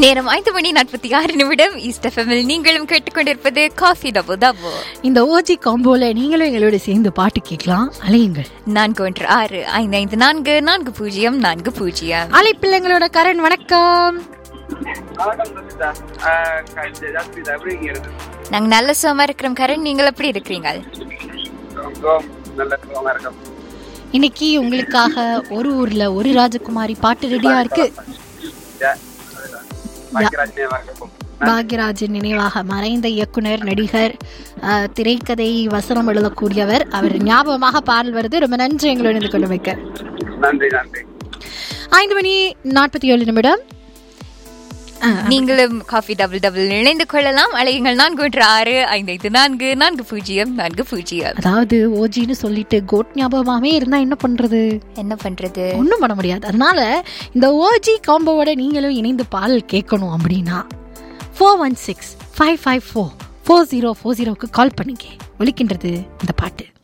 நேரம் ஐந்து மணி நாற்பத்தி ஆறு நிமிடம் ஈஸ்ட் எஃப்எம்மில் நீங்களும் கேட்டுக்கொண்டிருப்பது காஃபி டபு டபு இந்த ஓஜி காம்போல நீங்களும் எங்களோட சேர்ந்து பாட்டு கேட்கலாம் அலையுங்கள் நான்கு ஒன்று ஆறு ஐந்து ஐந்து நான்கு நான்கு பூஜ்ஜியம் நான்கு பூஜ்ஜியம் அலைப்பிள்ளைங்களோட கரண் வணக்கம் வணக்கம் ரசிதா ஜாஸ்மிதா எப்படி இருக்கீங்க நாங்க நல்ல சுகமா இருக்கிறோம் கரண் நீங்கள் எப்படி இருக்கிறீங்க ரொம்ப நல்ல சுகமா இருக்கும் இன்னைக்கு உங்களுக்காக ஒரு ஊர்ல ஒரு ராஜகுமாரி பாட்டு ரெடியா இருக்கு ஜா- அதுதான். பாக்கியராஜ் நினைவாக்கம். பாக்யராஜின் நினைவாக மறைந்த இயக்குனர் நடிகர் அஹ், திரைக்கதை வசனம் எழுதக்கூடியவர் அவர் ஞாபகமாக பாடல் வருது ரொம்ப நன்றி எங்களோட இருந்து கொண்டு வைக்க நன்றி நன்றி ஐந்து மணி நாற்பத்தி ஏழு நிமிடம் அஹ், நீங்களும் காஃபி டபுள் டபுள் இணைந்து கொள்ளலாம் அலையுங்கள் நான்கு ஒன்று ஆறு ஐந்து ஐந்து நான்கு நான்கு பூஜ்ஜியம் நான்கு பூஜ்ஜியம் அதாவது ஓஜின்னு சொல்லிட்டு கோட் ஞாபகமாவே இருந்தா என்ன பண்றது என்ன பண்றது ஒன்றும் பண்ண முடியாது அதனால இந்த ஓஜி காம்போவோட நீங்களும் இணைந்து பாடல் கேட்கணும் அப்படின்னா four one six five five four four zero four ஜீரோக்கு கால் பண்ணுங்க ஒலிக்கின்றது இந்த பாட்டு